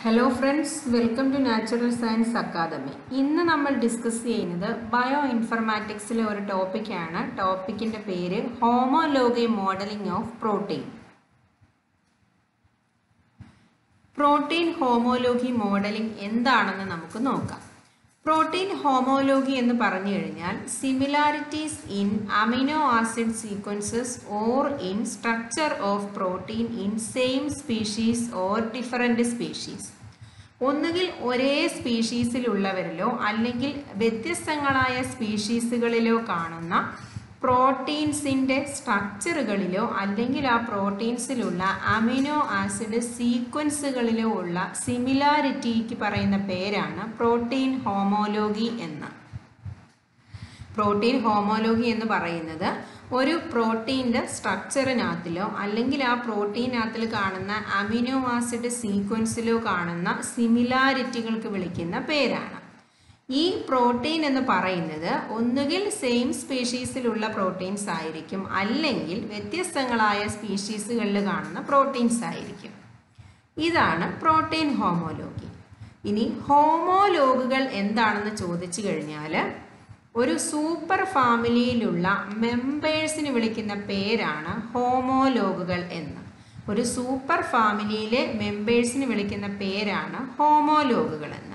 hello friends welcome to natural science academy ഇന്ന് നമ്മൾ discuss ചെയ്യുന്നത് ബയോ ഇൻഫർമാറ്റിക്സിലെ ഒരു ടോപ്പിക്കാണ് ടോപ്പിക്കിൻ്റെ പേര് homology modelling of protein protein homology modelling എന്താണെന്ന് നമുക്ക് നോക്കാം പ്രോട്ടീൻ ഹോമോലോഗി എന്ന് പറഞ്ഞു കഴിഞ്ഞാൽ similarities in amino acid sequences or in structure of protein in same species or different species ഒന്നുകിൽ ഒരേ സ്പീഷീസിലുള്ളവരിലോ അല്ലെങ്കിൽ വ്യത്യസ്തങ്ങളായ സ്പീഷീസുകളിലോ കാണുന്ന പ്രോട്ടീൻസിൻ്റെ സ്ട്രക്ചറുകളിലോ അല്ലെങ്കിൽ ആ പ്രോട്ടീൻസിലുള്ള അമിനോ ആസിഡ് സീക്വൻസുകളിലോ ഉള്ള സിമിലാരിറ്റിക്ക് പറയുന്ന പേരാണ് പ്രോട്ടീൻ ഹോമോലോഗി എന്ന് പ്രോട്ടീൻ ഹോമോലോഗി എന്ന് പറയുന്നത് ഒരു പ്രോട്ടീൻ്റെ സ്ട്രക്ചറിനകത്തിലോ അല്ലെങ്കിൽ ആ പ്രോട്ടീനകത്തിൽ കാണുന്ന അമിനോ ആസിഡ് സീക്വൻസിലോ കാണുന്ന സിമിലാരിറ്റികൾക്ക് വിളിക്കുന്ന പേരാണ് ഈ പ്രോട്ടീൻ എന്ന് പറയുന്നത് ഒന്നുകിൽ സെയിം സ്പീഷീസിലുള്ള പ്രോട്ടീൻസ് ആയിരിക്കും അല്ലെങ്കിൽ വ്യത്യസ്തങ്ങളായ സ്പീഷീസുകളിൽ കാണുന്ന പ്രോട്ടീൻസ് ആയിരിക്കും ഇതാണ് പ്രോട്ടീൻ ഹോമോലോഗി ഇനി ഹോമോലോഗുകൾ എന്താണെന്ന് ചോദിച്ചു കഴിഞ്ഞാൽ ഒരു സൂപ്പർ ഫാമിലിയിലുള്ള മെമ്പേഴ്സിന് വിളിക്കുന്ന പേരാണ് ഹോമോലോഗുകൾ എന്ന് ഒരു സൂപ്പർ ഫാമിലിയിലെ മെമ്പേഴ്സിന് വിളിക്കുന്ന പേരാണ് ഹോമോലോഗുകൾ എന്ന്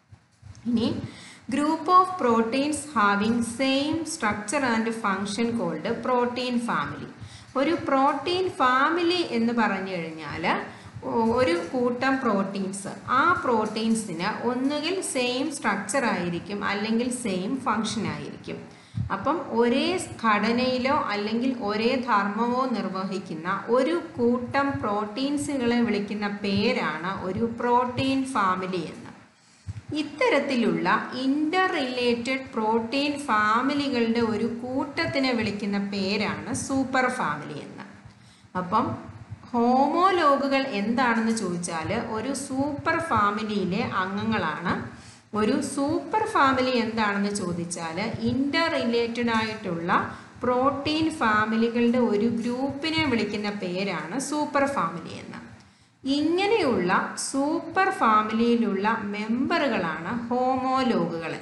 ഇനി group of proteins having same structure and function called protein family ഒരു പ്രോട്ടീൻ ഫാമിലി എന്ന് പറഞ്ഞു കഴിഞ്ഞാൽ ഒരു കൂട്ടം പ്രോട്ടീൻസ് ആ പ്രോട്ടീൻസിന് ഒന്നുകിൽ സെയിം സ്ട്രക്ചർ ആയിരിക്കും അല്ലെങ്കിൽ സെയിം ഫങ്ഷൻ ആയിരിക്കും അപ്പം ഒരേ ഘടനയിലോ അല്ലെങ്കിൽ ഒരേ ധർമ്മമോ നിർവഹിക്കുന്ന ഒരു കൂട്ടം പ്രോട്ടീൻസുകളെ വിളിക്കുന്ന പേരാണ് ഒരു പ്രോട്ടീൻ ഫാമിലി എന്ന് ഇത്തരത്തിലുള്ള ഇൻ്റർ റിലേറ്റഡ് പ്രോട്ടീൻ ഫാമിലികളുടെ ഒരു കൂട്ടത്തിനെ വിളിക്കുന്ന പേരാണ് സൂപ്പർ ഫാമിലി എന്ന് അപ്പം ഹോമോലോഗുകൾ എന്താണെന്ന് ചോദിച്ചാൽ ഒരു സൂപ്പർ ഫാമിലിയിലെ അംഗങ്ങളാണ് ഒരു സൂപ്പർ ഫാമിലി എന്താണെന്ന് ചോദിച്ചാൽ ഇൻ്റർ റിലേറ്റഡ് ആയിട്ടുള്ള പ്രോട്ടീൻ ഫാമിലികളുടെ ഒരു ഗ്രൂപ്പിനെ വിളിക്കുന്ന പേരാണ് സൂപ്പർ ഫാമിലി എന്ന് ഇങ്ങനെയുള്ള സൂപ്പർ ഫാമിലിയിലുള്ള മെമ്പറുകളാണ് ഹോമോലോഗുകൾ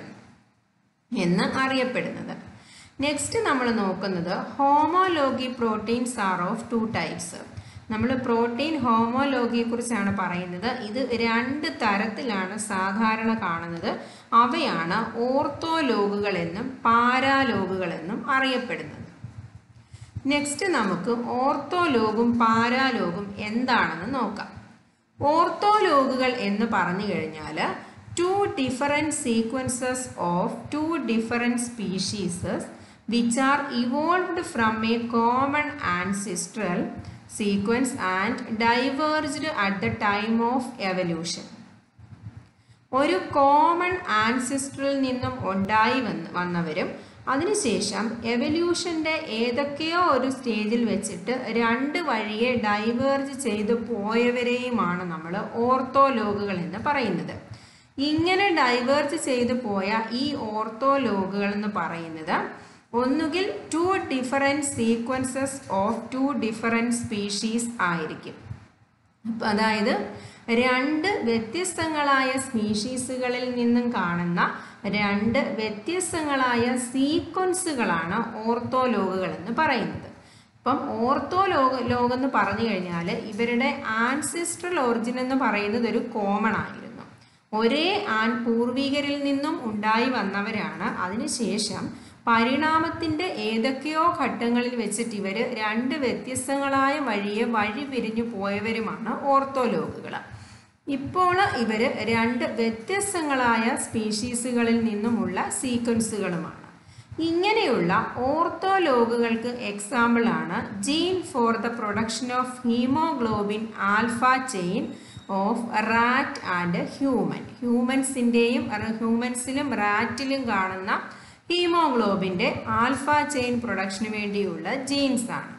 എന്ന് അറിയപ്പെടുന്നത് നെക്സ്റ്റ് നമ്മൾ നോക്കുന്നത് homology proteins are of two types നമ്മൾ പ്രോട്ടീൻ ഹോമോലോഗിയെ കുറിച്ചാണ് പറയുന്നത് ഇത് രണ്ട് തരത്തിലാണ് സാധാരണ കാണുന്നത് അവയാണ് ഓർത്തോലോഗുകൾ എന്നും പാരാലോഗുകൾ എന്നും അറിയപ്പെടുന്നത് നെക്സ്റ്റ് നമുക്ക് ഓർത്തോലോഗും പാരാലോഗും എന്താണെന്ന് നോക്കാം ഓർത്തോലോഗുകൾ എന്ന് പറഞ്ഞു കഴിഞ്ഞാൽ two different sequences of two different species which are evolved from a common ancestral sequence and diverged at the time of evolution ഒരു കോമൺ ആൻസിസ്ട്രൽ നിന്നും ഉണ്ടായി വന്ന് വന്നവരും അതിനുശേഷം എവല്യൂഷൻ്റെ ഏതൊക്കെയോ ഒരു സ്റ്റേജിൽ വെച്ചിട്ട് രണ്ട് വഴിയെ ഡൈവേർജ് ചെയ്തു പോയവരെയുമാണ് നമ്മൾ ഓർത്തോലോഗുകൾ എന്ന് പറയുന്നത് ഇങ്ങനെ ഡൈവേർജ് ചെയ്തു പോയ ഈ ഓർത്തോലോഗുകൾ എന്ന് പറയുന്നത് ഒന്നുകിൽ two different sequences of two different species ആയിരിക്കും അപ്പം അതായത് രണ്ട് വ്യത്യസ്തങ്ങളായ സ്പീഷീസുകളിൽ നിന്നും കാണുന്ന രണ്ട് വ്യത്യസ്തങ്ങളായ സീക്വൻസുകളാണ് ഓർത്തോലോഗുകൾ എന്ന് പറയുന്നത് അപ്പം ഓർത്തോലോക ലോകം എന്ന് പറഞ്ഞു കഴിഞ്ഞാൽ ഇവരുടെ ആൻസിസ്ട്രൽ ഒറിജിൻ എന്ന് പറയുന്നത് ഒരു കോമൺ ആയിരുന്നു ഒരേ ആൻ പൂർവികരിൽ നിന്നും ഉണ്ടായി വന്നവരാണ് അതിനുശേഷം പരിണാമത്തിൻ്റെ ഏതൊക്കെയോ ഘട്ടങ്ങളിൽ വെച്ചിട്ട് ഇവർ രണ്ട് വ്യത്യസ്തങ്ങളായ വഴിയെ വഴി പിരിഞ്ഞു പോയവരുമാണ് ഓർത്തോലോഗുകൾ ഇപ്പോൾ ഇവർ രണ്ട് വ്യത്യസ്തങ്ങളായ സ്പീഷീസുകളിൽ നിന്നുമുള്ള സീക്വൻസുകളുമാണ് ഇങ്ങനെയുള്ള ഓർത്തോലോഗുകൾക്ക് എക്സാമ്പിളാണ് gene for the production of haemoglobin alpha chain of rat and human ഹ്യൂമൻസിൻ്റെയും ഹ്യൂമൻസിലും റാറ്റിലും കാണുന്ന ഹീമോഗ്ലോബിൻ്റെ ആൽഫ ചെയിൻ പ്രൊഡക്ഷന് വേണ്ടിയുള്ള ജീൻസ് ആണ്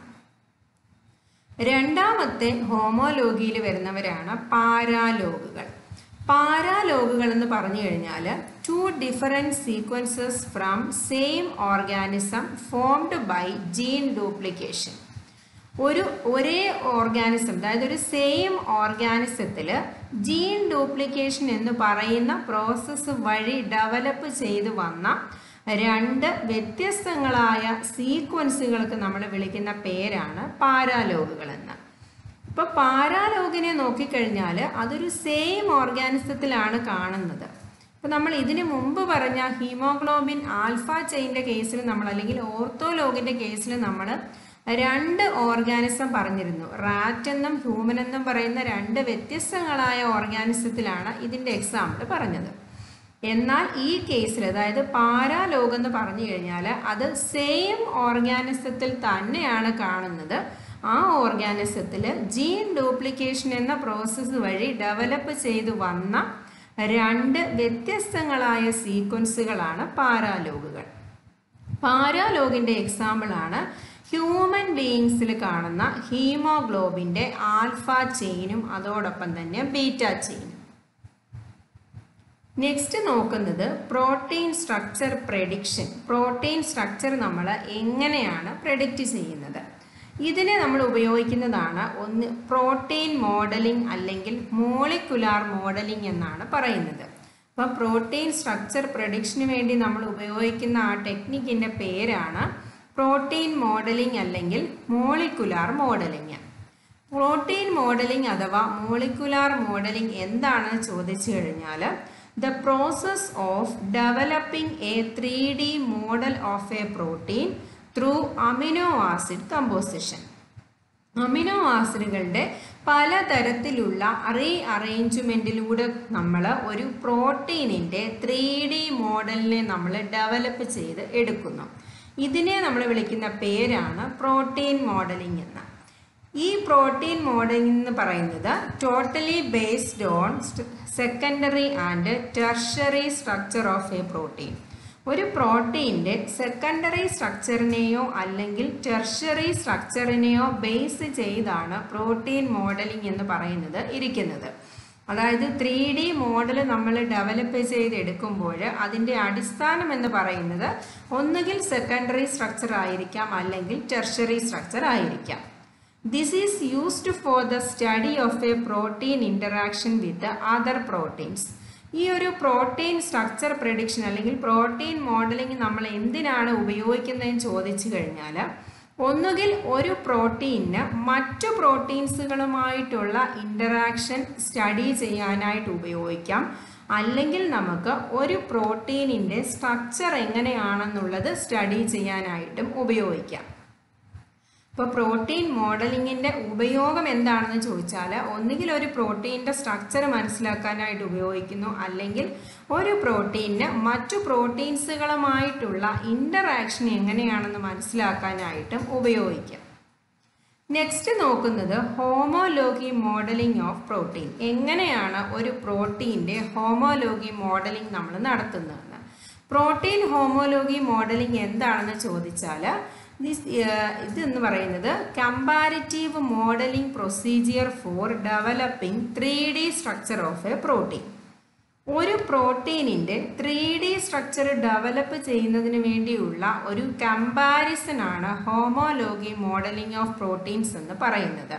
രണ്ടാമത്തെ ഹോമോലോഗിയിൽ വരുന്നവരാണ് പാരാലോഗുകൾ പാരാലോഗുകൾ എന്ന് പറഞ്ഞു കഴിഞ്ഞാൽ two different sequences from same organism formed by gene duplication ഒരു ഒരേ ഓർഗാനിസം അതായത് ഒരു സെയിം ഓർഗാനിസത്തിൽ ജീൻ ഡ്യൂപ്ലിക്കേഷൻ എന്ന് പറയുന്ന പ്രോസസ്സ് വഴി ഡെവലപ്പ് ചെയ്ത് വന്ന രണ്ട് വ്യത്യസ്തങ്ങളായ സീക്വൻസുകൾക്ക് നമ്മൾ വിളിക്കുന്ന പേരാണ് പാരാലോഗുകൾ എന്ന് ഇപ്പോൾ പാരാലോഗിനെ നോക്കിക്കഴിഞ്ഞാൽ അതൊരു സെയിം ഓർഗാനിസത്തിലാണ് കാണുന്നത് ഇപ്പോൾ നമ്മൾ ഇതിന് മുമ്പ് പറഞ്ഞ ഹീമോഗ്ലോബിൻ ആൽഫ ചെയിൻ്റെ കേസിൽ നമ്മൾ അല്ലെങ്കിൽ ഓർത്തോലോഗിൻ്റെ കേസിൽ നമ്മൾ രണ്ട് ഓർഗാനിസം പറഞ്ഞിരുന്നു റാറ്റ് എന്നും ഹ്യൂമൻ എന്നും പറയുന്ന രണ്ട് വ്യത്യസ്തങ്ങളായ ഓർഗാനിസത്തിലാണ് ഇതിൻ്റെ എക്സാമ്പിൾ പറഞ്ഞത് എന്നാൽ ഈ കേസിൽ അതായത് പാരാലോകം എന്ന് പറഞ്ഞു കഴിഞ്ഞാൽ അത് സെയിം ഓർഗാനിസത്തിൽ തന്നെയാണ് കാണുന്നത് ആ ഓർഗാനിസത്തിൽ ജീൻ ഡ്യൂപ്ലിക്കേഷൻ എന്ന പ്രോസസ്സ് വഴി ഡെവലപ്പ് ചെയ്തു വന്ന രണ്ട് വ്യത്യസ്തങ്ങളായ സീക്വൻസുകളാണ് പാരാലോഗുകൾ പാരാലോഗിൻ്റെ എക്സാമ്പിളാണ് ഹ്യൂമൻ ബീയിങ്സിൽ കാണുന്ന ഹീമോഗ്ലോബിൻ്റെ ആൽഫ ചെയിനും അതോടൊപ്പം തന്നെ ബീറ്റ ചെയിനും നെക്സ്റ്റ് നോക്കുന്നത് protein structure prediction protein structure നമ്മൾ എങ്ങനെയാണ് പ്രഡിക്റ്റ് ചെയ്യുന്നത് ഇതിനെ നമ്മൾ ഉപയോഗിക്കുന്നതാണ് ഒന്ന് പ്രോട്ടീൻ മോഡലിംഗ് അല്ലെങ്കിൽ മോളിക്കുലാർ മോഡലിംഗ് എന്നാണ് പറയുന്നത് അപ്പോൾ പ്രോട്ടീൻ സ്ട്രക്ചർ പ്രഡിക്ഷന് വേണ്ടി നമ്മൾ ഉപയോഗിക്കുന്ന ആ ടെക്നിക്കിൻ്റെ പേരാണ് പ്രോട്ടീൻ മോഡലിംഗ് അല്ലെങ്കിൽ മോളിക്കുലാർ മോഡലിംഗ് പ്രോട്ടീൻ മോഡലിംഗ് അഥവാ മോളിക്കുലാർ മോഡലിംഗ് എന്താണെന്ന് ചോദിച്ചു കഴിഞ്ഞാൽ the process of developing a three D model of a protein through amino acid composition amino ആസിഡുകളുടെ പലതരത്തിലുള്ള റീ അറേഞ്ച്മെൻറ്റിലൂടെ നമ്മൾ ഒരു പ്രോട്ടീനിൻ്റെ ത്രീ ഡി മോഡലിനെ നമ്മൾ ഡെവലപ്പ് ചെയ്ത് എടുക്കുന്നു ഇതിനെ നമ്മൾ വിളിക്കുന്ന പേരാണ് പ്രോട്ടീൻ മോഡലിംഗ് എന്ന് ഈ പ്രോട്ടീൻ മോഡലിംഗ് എന്ന് പറയുന്നത് totally based on secondary and tertiary structure of a protein ഒരു പ്രോട്ടീൻ്റെ സെക്കൻഡറി സ്ട്രക്ചറിനെയോ അല്ലെങ്കിൽ ടെർഷറി സ്ട്രക്ചറിനെയോ ബേസ് ചെയ്താണ് പ്രോട്ടീൻ മോഡലിംഗ് എന്ന് പറയുന്നത് ഇരിക്കുന്നത് അതായത് ത്രീ ഡി മോഡൽ നമ്മൾ ഡെവലപ്പ് ചെയ്തെടുക്കുമ്പോൾ അതിൻ്റെ അടിസ്ഥാനം എന്ന് പറയുന്നത് ഒന്നുകിൽ സെക്കൻഡറി സ്ട്രക്ചർ ആയിരിക്കാം അല്ലെങ്കിൽ ടെർഷറി സ്ട്രക്ചർ ആയിരിക്കാം this is used for the study of a protein interaction with other proteins ഈ ഒരു പ്രോട്ടീൻ സ്ട്രക്ചർ പ്രഡിക്ഷൻ അല്ലെങ്കിൽ പ്രോട്ടീൻ മോഡലിംഗ് നമ്മൾ എന്തിനാണ് ഉപയോഗിക്കുന്നതെന്ന് ചോദിച്ചു കഴിഞ്ഞാൽ ഒന്നുകിൽ ഒരു പ്രോട്ടീനിന് മറ്റു പ്രോട്ടീൻസുകളുമായിട്ടുള്ള ഇൻ്ററാക്ഷൻ സ്റ്റഡി ചെയ്യാനായിട്ട് ഉപയോഗിക്കാം അല്ലെങ്കിൽ നമുക്ക് ഒരു പ്രോട്ടീനിൻ്റെ സ്ട്രക്ചർ എങ്ങനെയാണെന്നുള്ളത് സ്റ്റഡി ചെയ്യാനായിട്ടും ഉപയോഗിക്കാം ഇപ്പോൾ പ്രോട്ടീൻ മോഡലിങ്ങിൻ്റെ ഉപയോഗം എന്താണെന്ന് ചോദിച്ചാൽ ഒന്നുകിൽ ഒരു പ്രോട്ടീൻ്റെ സ്ട്രക്ചർ മനസ്സിലാക്കാനായിട്ട് ഉപയോഗിക്കുന്നു അല്ലെങ്കിൽ ഒരു പ്രോട്ടീനിന് മറ്റു പ്രോട്ടീൻസുകളുമായിട്ടുള്ള ഇൻ്ററാക്ഷൻ എങ്ങനെയാണെന്ന് മനസ്സിലാക്കാനായിട്ടും ഉപയോഗിക്കാം നെക്സ്റ്റ് നോക്കുന്നത് ഹോമോലോഗി മോഡലിംഗ് ഓഫ് പ്രോട്ടീൻ എങ്ങനെയാണ് ഒരു പ്രോട്ടീൻ്റെ ഹോമോലോഗി മോഡലിംഗ് നമ്മൾ നടത്തുന്നതെന്ന് പ്രോട്ടീൻ ഹോമോലോഗി മോഡലിംഗ് എന്താണെന്ന് ചോദിച്ചാൽ ദിസ് ഇതെന്ന് പറയുന്നത് comparative modelling procedure for developing three D structure of a protein ഒരു പ്രോട്ടീനിൻ്റെ ത്രീ ഡി സ്ട്രക്ചർ ഡെവലപ്പ് ചെയ്യുന്നതിന് വേണ്ടിയുള്ള ഒരു കമ്പാരിസൺ ആണ് ഹോമോലോഗി മോഡലിംഗ് ഓഫ് പ്രോട്ടീൻസ് എന്ന് പറയുന്നത്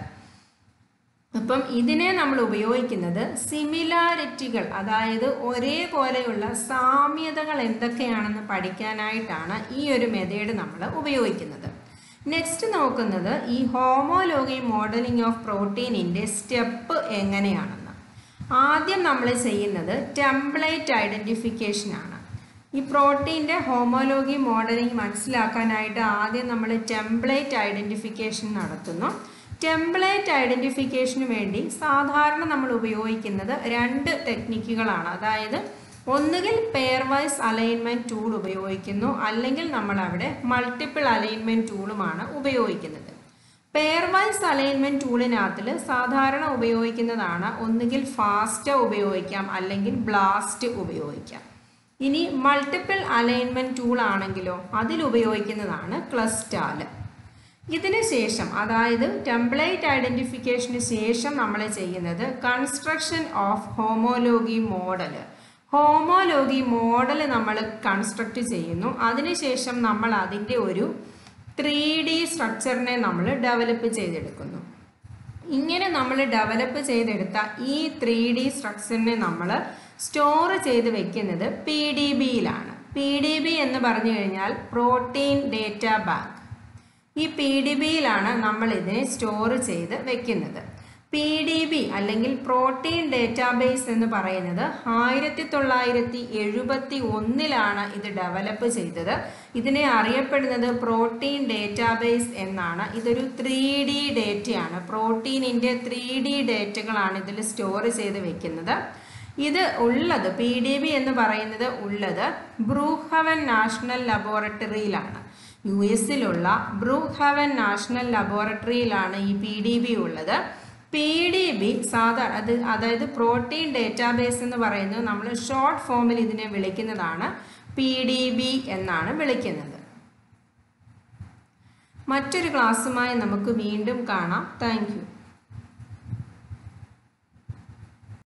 അപ്പം ഇതിനെ നമ്മൾ ഉപയോഗിക്കുന്നത് സിമിലാരിറ്റികൾ അതായത് ഒരേപോലെയുള്ള സാമ്യതകൾ എന്തൊക്കെയാണെന്ന് പഠിക്കാനായിട്ടാണ് ഈ ഒരു മെത്തേഡ് നമ്മൾ ഉപയോഗിക്കുന്നത് നെക്സ്റ്റ് നോക്കുന്നത് ഈ ഹോമോലോഗി മോഡലിംഗ് ഓഫ് പ്രോട്ടീനിൻ്റെ സ്റ്റെപ്പ് എങ്ങനെയാണെന്ന് ആദ്യം നമ്മൾ ചെയ്യുന്നത് ടെംപ്ലേറ്റ് ഐഡൻറ്റിഫിക്കേഷൻ ആണ് ഈ പ്രോട്ടീൻ്റെ ഹോമോലോഗി മോഡലിംഗ് മനസ്സിലാക്കാനായിട്ട് ആദ്യം നമ്മൾ ടെംപ്ലേറ്റ് ഐഡൻറ്റിഫിക്കേഷൻ നടത്തുന്നു ടെംപ്ലേറ്റ് ഐഡൻറ്റിഫിക്കേഷന് വേണ്ടി സാധാരണ നമ്മൾ ഉപയോഗിക്കുന്നത് രണ്ട് ടെക്നിക്കുകളാണ് അതായത് ഒന്നുകിൽ പെയർ വൈസ് അലൈൻമെൻറ്റ് ടൂൾ ഉപയോഗിക്കുന്നു അല്ലെങ്കിൽ നമ്മൾ അവിടെ മൾട്ടിപ്പിൾ അലൈൻമെൻറ്റ് ടൂളുമാണ് ഉപയോഗിക്കുന്നത് പെയർ വൈസ് അലൈൻമെൻറ്റ് ടൂളിനകത്തിൽ സാധാരണ ഉപയോഗിക്കുന്നതാണ് ഒന്നുകിൽ ഫാസ്റ്റ് ഉപയോഗിക്കാം അല്ലെങ്കിൽ ബ്ലാസ്റ്റ് ഉപയോഗിക്കാം ഇനി മൾട്ടിപ്പിൾ അലൈൻമെൻറ്റ് ടൂൾ ആണെങ്കിലോ അതിൽ ഉപയോഗിക്കുന്നതാണ് ക്ലസ്റ്റാല് ഇതിന് ശേഷം അതായത് ടെംപ്ലേറ്റ് ഐഡൻറ്റിഫിക്കേഷന് ശേഷം നമ്മൾ ചെയ്യുന്നത് construction of homology model homology model നമ്മൾ കൺസ്ട്രക്റ്റ് ചെയ്യുന്നു അതിനുശേഷം നമ്മൾ അതിൻ്റെ ഒരു ത്രീ ഡി സ്ട്രക്ചറിനെ നമ്മൾ ഡെവലപ്പ് ചെയ്തെടുക്കുന്നു ഇങ്ങനെ നമ്മൾ ഡെവലപ്പ് ചെയ്തെടുത്ത ഈ ത്രീ ഡി സ്ട്രക്ചറിനെ നമ്മൾ സ്റ്റോർ ചെയ്ത് വെക്കുന്നത് പി ഡി ബിയിലാണ് പി ഡി ബി എന്ന് പറഞ്ഞു കഴിഞ്ഞാൽ പ്രോട്ടീൻ ഡേറ്റ ബാങ്ക് ഈ പി ഡി ബിയിലാണ് നമ്മൾ ഇതിനെ സ്റ്റോർ ചെയ്ത് വെക്കുന്നത് പി ഡി ബി അല്ലെങ്കിൽ പ്രോട്ടീൻ ഡേറ്റാബേസ് എന്ന് പറയുന്നത് ആയിരത്തി തൊള്ളായിരത്തി എഴുപത്തി ഒന്നിലാണ് ഇത് ഡെവലപ്പ് ചെയ്തത് ഇതിനെ അറിയപ്പെടുന്നത് പ്രോട്ടീൻ ഡേറ്റാബേസ് എന്നാണ് ഇതൊരു ത്രീ ഡി ഡേറ്റയാണ് പ്രോട്ടീനിൻ്റെ ത്രീ ഡി ഡേറ്റകളാണ് ഇതിൽ സ്റ്റോർ ചെയ്ത് വെക്കുന്നത് ഇത് ഉള്ളത് പി ഡി ബി എന്ന് പറയുന്നത് ഉള്ളത് ബ്രൂഹവൻ നാഷണൽ ലബോറട്ടറിയിലാണ് യു എസിലുള്ള ബ്രൂഹവൻ നാഷണൽ ലബോറട്ടറിയിലാണ് ഈ പി ഡി ബി ഉള്ളത് പി ഡി ബി സാധാരണ അത് അതായത് പ്രോട്ടീൻ ഡേറ്റാബേസ് എന്ന് പറയുന്നത് നമ്മൾ ഷോർട്ട് ഫോമിൽ ഇതിനെ വിളിക്കുന്നതാണ് പി ഡി ബി എന്നാണ് വിളിക്കുന്നത് മറ്റൊരു ക്ലാസ്സുമായി നമുക്ക് വീണ്ടും കാണാം താങ്ക്